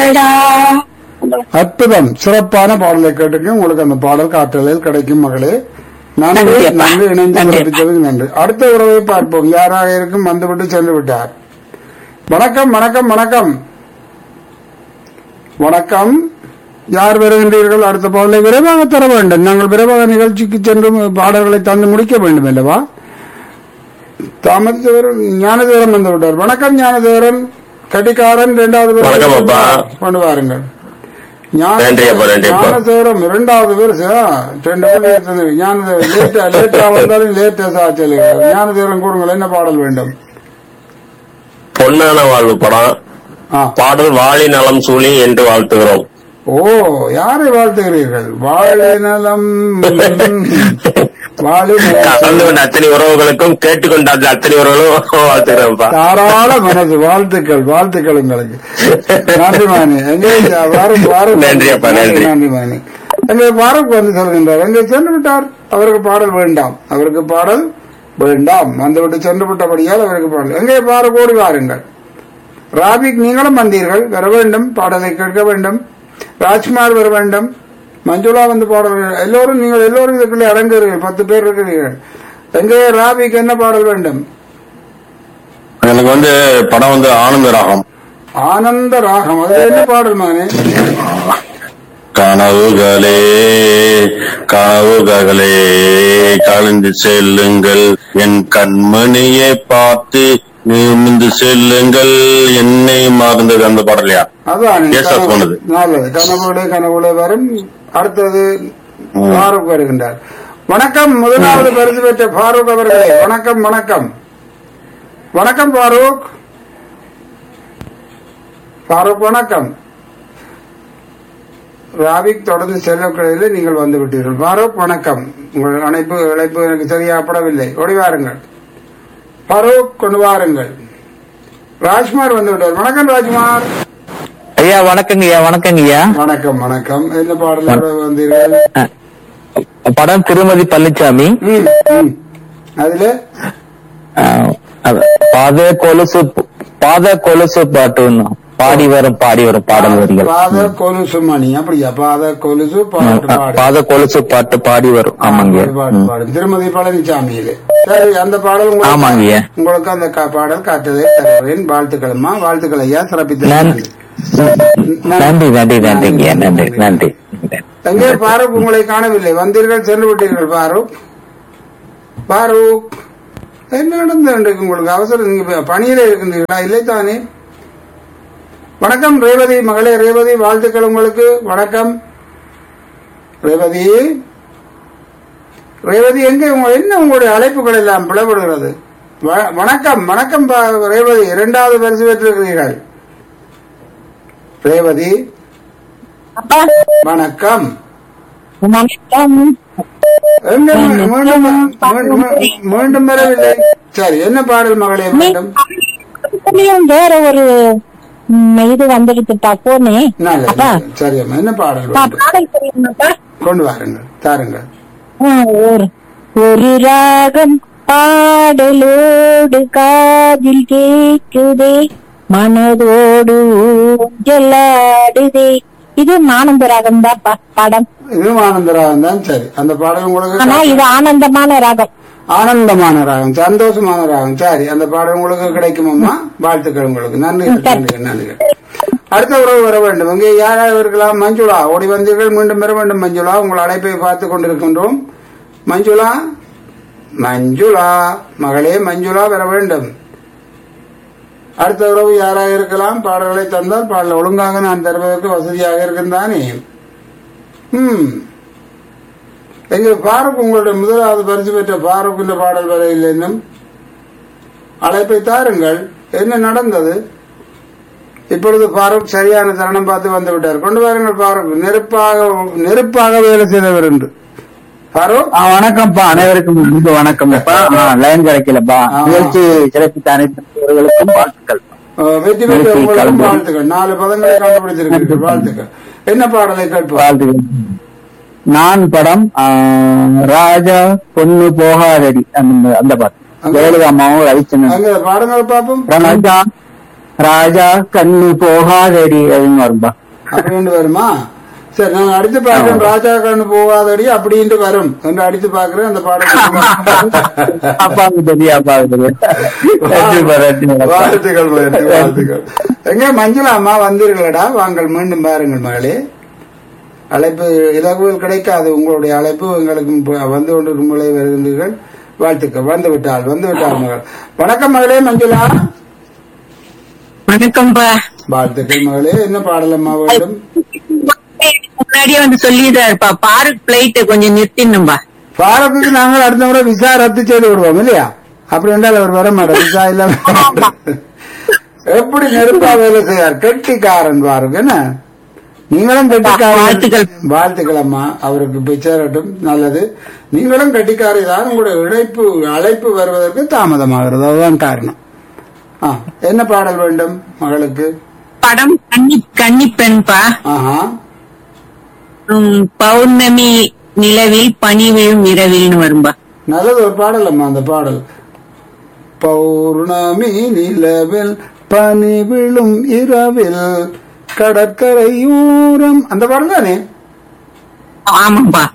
அடடா அற்புதம் சிறப்பான பாடலை கேட்டுக்கு உங்களுக்கு அந்த பாடல் காற்றலில் கிடைக்கும் மகளே நன்றி நன்றி அப்பா. நன்றி இணைந்து நன்றி. சிறப்பித்ததுக்கு நன்றி அடுத்த உறவை பார்ப்போம் யாராக இருக்கும் வந்துவிட்டு சென்று விட்டார் வணக்கம் வணக்கம் வணக்கம் வணக்கம் யார் வருகின்றீர்கள் அடுத்த பாடலை விரைவாக தர வேண்டும் நாங்கள் விரைவாக நிகழ்ச்சிக்கு சென்று பாடல்களை தந்து முடிக்க வேண்டும் அல்லவா தாமதேவரன் ஞானதேவரன் வந்து விட்டார் வணக்கம் ஞானதேவரன் கட்டிக்காரன் இரண்டாவது பேர் வணக்கம் அப்பா. கொண்டு வாருங்கள் நன்றி அப்பா, நன்றி அப்பா. ஞானதேவரம் இரண்டாவது பேர் ரெண்டு பேர் இருந்தது ஞானதேவன் லேட்டா லேட்டா வந்தாலும் லேட்டா சாச்சல் ஞானதேவரன் கூறுங்கள் என்ன பாடல் வேண்டும் பொன்னான வாழ்வு படம் ஆ. பாடல் வாழி நலம் சூழி என்று வாழ்த்துகிறோம் ஓ யாரை வாழ்த்துகிறீர்கள் வாழை நலம் வாழை கலந்து நலம் கொண்ட அத்தனை உறவுகளுக்கும் கேட்டுக்கொண்ட அந்த அத்தனை உறவுகளும் வாழ்த்துகிறோம்ப்பா தாராள மனது வாழ்த்துக்கள் வாழ்த்துக்கள் உங்களுக்கு நன்றி மாணி எங்கே வாரம் வாரம் நன்றி அப்பா, நன்றி. நன்றி மாணி எங்கே வாரம் வந்து சொல்கின்றார் எங்கே சென்று விட்டார் அவருக்கு பாடல் வேண்டாம் அவருக்கு பாடல் வேண்டாம் வந்துவிட்டு சென்று விட்டபடியால் அவருக்கு பாடல் எங்கே பாரு கோடி வாருங்கள் ராபிக் நீங்களும் வந்தீர்கள் வர வேண்டும் பாடலை கேட்க வேண்டும் ராஜ்குமார் வர வேண்டும் மஞ்சுளா வந்து பாடல் எல்லோரும் நீங்கள் எல்லோரும் இதுக்குள்ளே அடங்குகிறீர்கள் பத்து பேர் இருக்கிறீர்கள் எங்கே ராபிக் என்ன பாடல் வேண்டும் எனக்கு வந்து படம் வந்து ஆனந்த ராகம் ஆனந்த ராகம் அது என்ன பாடல் மானே கனவுகளே கனவுகளே கலந்து செல்லுங்கள் என் கண்மணியை பார்த்து நிமிந்து செல்லுங்கள் என்னை மறந்தது அந்த பாடலையா அதான் Yes, sir, சொன்னது. நல்லது கனவுளே கனவுளே வரும் அடுத்தது ஃபாரூக் வருகின்றார் வணக்கம் முதலாவது பரிசு பெற்ற ஃபாரூக் அவர்களே வணக்கம் வணக்கம் வணக்கம் ஃபாரூக் ஃபாரூக் வணக்கம் ராபிக் தொடர்ந்து செல்லக்கடையில் நீங்கள் வந்து விட்டீர்கள் ஃபாரூக் வணக்கம் உங்கள் அழைப்பு அழைப்பு எனக்கு சரியாப்படவில்லை ஓடி வாருங்கள் ஃபாரூக் கொண்டு வாருங்கள் ராஜ்குமார் வந்து விட்டார் வணக்கம் ராஜ்குமார் ஐயா வணக்கங்க ஐயா வணக்கங்க ஐயா வணக்கம் வணக்கம் என்ன பாடலோட வந்தீர்கள் அஹ், படம் திருமதி பழனிசாமி ம், ம். அதுல அஹ், அது பாத கொலுசு பாத கொலுசு பாட்டு ஒண்ணு. பாடி வரும் பாடி வரும் பாடல் வரிகள் பாத கொலுசு மணி அப்படியா பாத கொலுசு பாட்டு அஹ், பாடு பாத கொலுசு பாட்டு பாடி வரும் ஆமாங்க பாடு, பாடு, ம். பாடு. திருமதி பழனிசாமியிலே சரி அந்த பாடல் உங்களுக்கு- ஆமாங்க. உங்களுக்கு அந்த கா- பாடல் காட்டுவதை தருவேன் வாழ்த்துக்களுமா வாழ்த்துக்கள் ஐயா சிறப்பித்த நன்றி நன்றி நன்றி நன்றிங்க ஐயா நன்றி நன்றி எங்கே பாரூக் உங்களை காணவில்லை வந்தீர்கள் சென்று விட்டீர்கள் பாரூக் பாரூக் என்ன நடந்தது இன்றைக்கு உங்களுக்கு அவசரம் நீங்க இப்ப பணியில இருக்கின்றீர்களா இல்லை தானே வணக்கம் ரேவதி மகளே ரேவதி வாழ்த்துக்கள் உங்களுக்கு வணக்கம் ரேவதி ரேவதி எங்க உங்க என்ன உங்களுடைய அழைப்புகள் எல்லாம் பிளவுடுகிறது வ- வணக்கம் வணக்கம் பா- ரேவதி இரண்டாவது பரிசு பெற்றிருக்கிறீர்கள் ரேவதி அப்பா வணக்கம் வணக்கம் எங்க மீ- மீண்டும் மீண்டும் மீண்டும் வரவில்லை சரி என்ன பாடல் மகளே மீண்டும் இதுலயும் வேற ஒரு ம், இது வந்துடுச்சுப்பா போனே நல்லது, அப்பா நல்லது. சரி அம்மா என்ன பாடல் பா- வேண்டும் பாடல் தெரியுமாப்பா கொண்டு வாருங்கள் தாருங்கள் ஆ, ஒரு ஒரு ராகம் பாடலோடு காதில் கேட்குதே மனதோடு ஊஞ்சலாடுதே இது ஆனந்த ராகம் தான் படம் இதுவும் ஆனந்தராகம் தான் சரி அந்த பாடல் ஆனா உங்களுக்கு இது ஆனந்தமான ராகம் ஆனந்தமான ராகம் சந்தோஷமான ராகம் சரி அந்த பாடல் உங்களுக்கு கிடைக்குமம்மா வாழ்த்துக்கள் உங்களுக்கு நன்றி நன்றி நன்றி அடுத்த உறவு வர வேண்டும் இங்கே யாராக இருக்கலாம் மஞ்சுளா ஓடி வந்தீர்கள் மீண்டும் வர வேண்டும் மஞ்சுளா உங்கள் அழைப்பை பார்த்து கொண்டிருக்கின்றோம் மஞ்சுளா மஞ்சுளா மகளே மஞ்சுளா வர வேண்டும் அடுத்த உறவு யாராக இருக்கலாம் பாடல்களை தந்தால் பாடல் ஒழுங்காக நான் தருவதற்கு வசதியாக இருக்கின்றானே ம் எங்க பாரூக் உங்களுடைய முதலாவது பரிசு பெற்ற பாரூக் இந்த பாடல் வர இல்லை இன்னும் அழைப்பை தாருங்கள் என்ன நடந்தது இப்பொழுது பாரூக் சரியான தருணம் பார்த்து வந்து விட்டார் கொண்டு வாருங்கள் பாரூக் நெருப்பாக நெருப்பாக வேலை செய்தவர் என்று பாரூக் ஆ, வணக்கம்ப்பா அனைவருக்கும் இனிய வணக்கம்ப்பா ஆ, லைன் கிடைக்கலப்பா ஆ. நிகழ்ச்சி சிறப்பித்த அனைத்து நண்பர்களுக்கும் வாழ்த்துக்கள் அஹ், வெற்றி பெற்ற நெருப்பை உங்களுக்கும் கலந்து. வாழ்த்துக்கள் நாலு பதங்களை கண்டுபிடித்திருக்கிறீர்கள் வாழ்த்துக்கள் என்ன பாடலை கேட்போம் வாழ்த்துக்கள் நான் படம் ஆ, ராஜா பொண்ணு போகாதடி அந்த அந்த பாட்டு ஜெயலலிதா அம்மாவும் ரவிச்சந்திரன் அங்க பாடங்கள் பார்ப்போம் ராஜா ராஜா கண்ணு போகாதடி அப்படின்னு வரும்பா அப்படின்னு வருமா சரி நான் அடித்து பார்க்கிறேன் ராஜா கண்ணு போகாதடி அப்படின்ட்டு வரும் என்று அடித்து பார்க்கிறேன் அந்த பாடம் அப்பாவுக்கு தெரியும் அப்பாவுக்கு தெரியும் வெற்றிப்பா, வெற்றிப்பா. வாழ்த்துக்கள் மகிழ்ச்சி, வாழ்த்துக்கள் எங்க மஞ்சுளா அம்மா வந்தீர்களடா வாங்கள் மீண்டும் பாருங்கள் மகளே அழைப்பு இலகுவில் கிடைக்காது உங்களுடைய அழைப்பு எங்களுக்கு இப்ப வந்து கொண்டிருக்கும் முறை வருகின்றீர்கள் வாழ்த்துக்கள் வந்து விட்டால் வந்து விட்டால் மகள் வணக்கம் மகளே மஞ்சுளா வணக்கம்ப்பா வாழ்த்துக்கள் மகளே என்ன பாடலம்மா வேண்டும் முன்னாடியே வந்து சொல்லிடுறாருப்பா பாருக் பிளைட் கொஞ்சம் நிறுத்திடணும்பா பாரத்துக்கு நாங்கள் அடுத்த முறை விசா ரத்து செய்து விடுவோம் இல்லையா அப்படி என்றால் அவர் வர மாட்டார் விசா இல்லாம எப்படி நெருப்பா வேலை செய்யார் கெட்டிக்காரன் பாருங்க என்ன நீங்களும் கெட்டிக்காரன் வாழ்த்துக்கள். வாழ்த்துக்கள் அம்மா அவருக்கு போய் சேரட்டும் நல்லது நீங்களும் கெட்டிக்காரி தான் உங்களுடைய இழைப்பு அழைப்பு வருவதற்கு தாமதமாகிறது அதுதான் காரணம் ஆ, என்ன பாடல் வேண்டும் மகளுக்கு படம் கன்னி கன்னிப்பெண்பா ஆஹா உம், பௌர்ணமி நிலவில் பனி விழும் இரவில்னு வரும்பா நல்லது ஒரு பாடல் அம்மா அந்த பாடல் பௌர்ணமி நிலவில் பனி விழும் இரவில் கடற்கரையூரம் அந்த பாடல் தானே ஆமாப்பா